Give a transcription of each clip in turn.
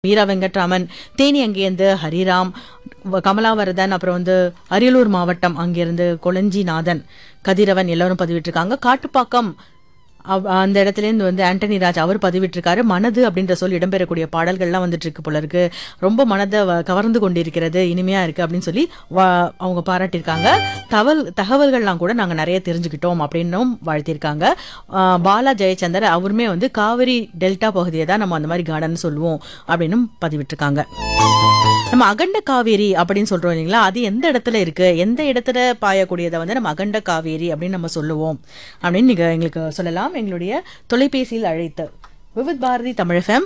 மீரா வெங்கட்ராமன் தேனி அங்கேருந்து ஹரிராம் வ- கமலாவரதன் அப்புறம் வந்து அரியலூர் மாவட்டம் அங்கிருந்து கொளஞ்சிநாதன் கதிரவன் எல்லாரும் பதிவிட்டிருக்காங்க காட்டுப்பாக்கம் அவ்- அந்த இடத்துலேருந்து வந்து ஆண்டனி ராஜ் அவர் பதிவிட்டிருக்காரு மனது அப்படின்ற சொல் இடம்பெறக்கூடிய பாடல்கள்லாம் வந்துட்டு இருக்கு போல இருக்கு ரொம்ப மனதை வ- கவர்ந்து கொண்டிருக்கிறது இனிமையா இருக்கு அப்படின்னு சொல்லி வா- அவங்க பாராட்டியிருக்காங்க தகவல் தகவல்கள்லாம் கூட நாங்க நிறைய தெரிஞ்சுக்கிட்டோம் அப்படின்னும் வாழ்த்தியிருக்காங்க ஆஹ் பாலா ஜெயச்சந்தர் அவருமே வந்து காவிரி டெல்டா பகுதியை தான் நம்ம அந்த மாதிரி கார்டன் சொல்லுவோம் அப்படின்னும் பதிவிட்டிருக்காங்க நம்ம அகண்ட காவேரி அப்படின்னு சொல்றோம் இல்லைங்களா அது எந்த இடத்துல இருக்கு எந்த இடத்துல பாயக்கூடியதை வந்து நம்ம அகண்ட காவேரி அப்படின்னு நம்ம சொல்லுவோம் அப்படின்னு நீங்க எங்களுக்கு சொல்லலாம் எங்களுடைய தொலைபேசியில் அழைத்து விவித் பாரதி தமிழஃபம்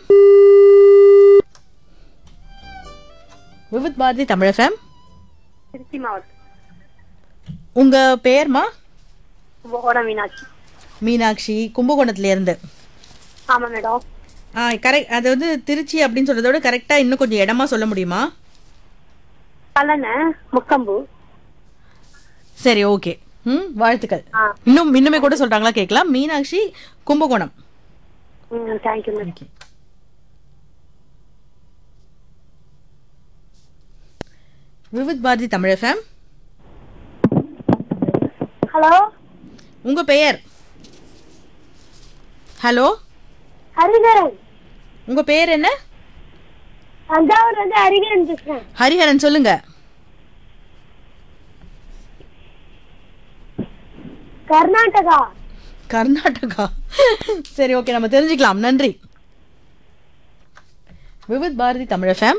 விவித் பாரதி தமிழஃபம் திருச்சி மாவட்டம் உங்க பெயர்மா ஓட மீனாட்சி மீனாட்சி கும்பகோணத்துல இருந்து ஆமா மேடம் ஆ கரெக்ட் அது வந்து திருச்சி அப்படின்னு சொல்றத விட கரெக்டா இன்னும் கொஞ்சம் இடமா சொல்ல முடியுமா கல்லணை முக்கம்பு சரி ஓகே ம் வாழ்த்துக்கள் ஆ. இன்னும் இன்னுமே கூட சொல்றாங்களா கேட்கலாம் Meenakshi Kumbakonam hmm thank you madam okay Vividh Bharati Tamil fame hello உங்க பெயர் ஹலோ ஹரிகரன் உங்க பெயர் என்ன தஞ்சாவூர் வந்து ஹரிகரன் பேசுறேன் ஹரிஹரன் சொல்லுங்க கர்நாடகா கர்நாடகா சரி ஓகே நம்ம தெரிஞ்சுக்கலாம் நன்றி விவித் பாரதி தமிழ் ஃபேம்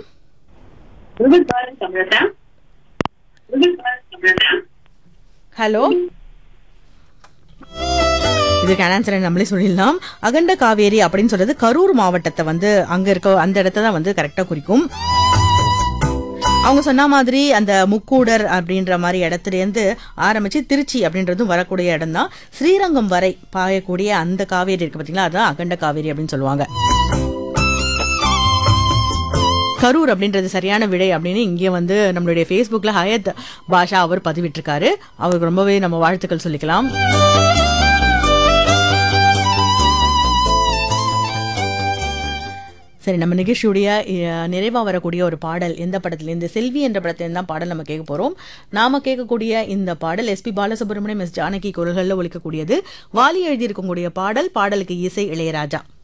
ஹலோ இதுக்கான ஆன்சரை நம்மளே சொல்லிடலாம் அகண்ட காவேரி அப்படின்னு சொல்றது கரூர் மாவட்டத்தை வந்து அங்க இருக்க அந்த இடத்த தான் வந்து கரெக்டா குறிக்கும் அவங்க சொன்ன மாதிரி அந்த முக்கூடர் அப்படின்ற மாதிரி இடத்துல இருந்து ஆரம்பிச்சு திருச்சி அப்படின்றதும் வரக்கூடிய இடம் தான் ஸ்ரீரங்கம் வரை பாயக்கூடிய அந்த காவேரி இருக்கு பாத்தீங்களா அதான் அகண்ட காவேரி அப்படின்னு சொல்லுவாங்க கரூர் அப்படின்றது சரியான விடை அப்படின்னு இங்கே வந்து நம்மளுடைய ஃபேஸ்புக்ல ஹயத் பாஷா அவர் பதிவிட்டிருக்காரு அவருக்கு ரொம்பவே நம்ம வாழ்த்துக்கள் சொல்லிக்கலாம் சரி நம்ம நிகழ்ச்சியுடைய அஹ், நிறைவா வரக்கூடிய ஒரு பாடல் எந்த படத்துல இந்த செல்வி என்ற படத்துல தான் பாடல் நம்ம கேட்க போறோம் நாம கேட்கக்கூடிய இந்த பாடல் எஸ்பி பாலசுப்ரமணியம் எஸ் ஜானகி குரல்களில் ஒலிக்கக்கூடியது வாலி எழுதியிருக்கக்கூடிய பாடல் பாடலுக்கு இசை இளையராஜா